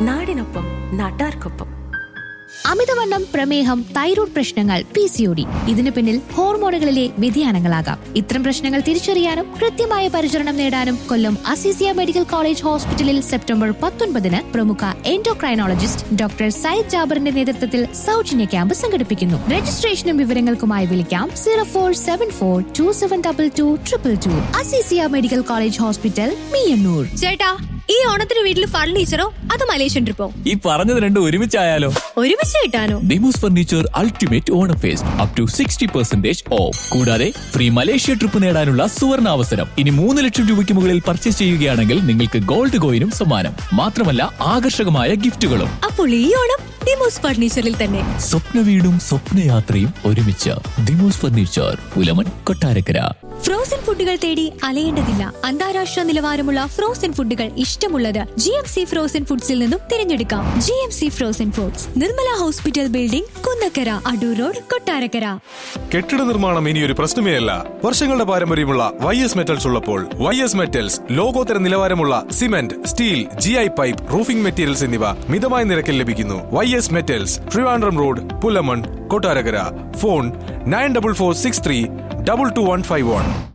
നാടിനൊപ്പം നാട്ടാർക്കൊപ്പം അമിതവണ്ണം പ്രമേഹം തൈറോയ്ഡ് പ്രശ്നങ്ങൾ പി സി ഒ ഡി ഇതിനു പിന്നിൽ ഹോർമോണുകളിലെ വ്യതിയാനങ്ങളാകാം ഇത്തരം പ്രശ്നങ്ങൾ തിരിച്ചറിയാനും കൃത്യമായ പരിചരണം നേടാനും കൊല്ലം അസീസിയ മെഡിക്കൽ കോളേജ് ഹോസ്പിറ്റലിൽ സെപ്റ്റംബർ പത്തൊൻപതിന് പ്രമുഖ എൻഡോക്രൈനോളജിസ്റ്റ് ഡോക്ടർ സയ്യിദ് ജാബറിന്റെ നേതൃത്വത്തിൽ സൗജന്യ ക്യാമ്പ് സംഘടിപ്പിക്കുന്നു രജിസ്ട്രേഷനും വിവരങ്ങൾക്കുമായി വിളിക്കാം zero four seven four two seven double two triple two Azeezia medical college hospital Meeyannoor ചേട്ടാ ഈ ഓണത്തിന് വീട്ടിൽ ഫർണിച്ചറോ അത് മലേഷ്യൻ ട്രിപ്പോ ഈ പറഞ്ഞത് രണ്ടും ഒരുമിച്ചായാലോ ഒരുമിച്ച് കിട്ടാനോ Demos furniture ultimate Onam fest up to sixty percentage off കൂടാതെ ഫ്രീ മലേഷ്യ ട്രിപ്പ് നേടാനുള്ള സുവർണ അവസരം ഇനി മൂന്ന് ലക്ഷം രൂപയ്ക്ക് മുകളിൽ പർച്ചേസ് ചെയ്യുകയാണെങ്കിൽ നിങ്ങൾക്ക് ഗോൾഡ് കോയിനും സമ്മാനം മാത്രമല്ല ആകർഷകമായ ഗിഫ്റ്റുകളും അപ്പോൾ ഈ ഓണം ഡിമോസ് ഫർണിച്ചറിൽ തന്നെ സ്വപ്ന വീടും സ്വപ്നയാത്രയും ഒരുമിച്ച് ദിമോസ് ഫർണിച്ചർ പുലമൺ കൊട്ടാരക്കര ഫ്രോസൺ ഫുഡുകൾ തേടി അലയേണ്ടതില്ല അന്താരാഷ്ട്ര നിലവാരമുള്ള ഫ്രോസൺ ഫുഡുകൾ ഇഷ്ടമുള്ളത് ജി എം സി ഫ്രോസൺ ഫുഡ്സിൽ നിന്നും തിരഞ്ഞെടുക്കാം G M C frozen foods Nirmala hospital building Kunnakkara Adoor road Kottarakkara കെട്ടിട നിർമ്മാണം ഇനി ഒരു പ്രശ്നമേ അല്ല വർഷങ്ങളുടെ പാരമ്പര്യമുള്ള വൈ എസ് മെറ്റൽസ് ഉള്ളപ്പോൾ വൈ എസ് മെറ്റൽസ് ലോകോത്തര നിലവാരമുള്ള cement steel G I pipe roofing materials എന്നിവ മിതമായ നിരക്കിൽ ലഭിക്കുന്നു Y S metals Trivandrum road Pulamon Kottarakkara phone nine double four six three double two one five one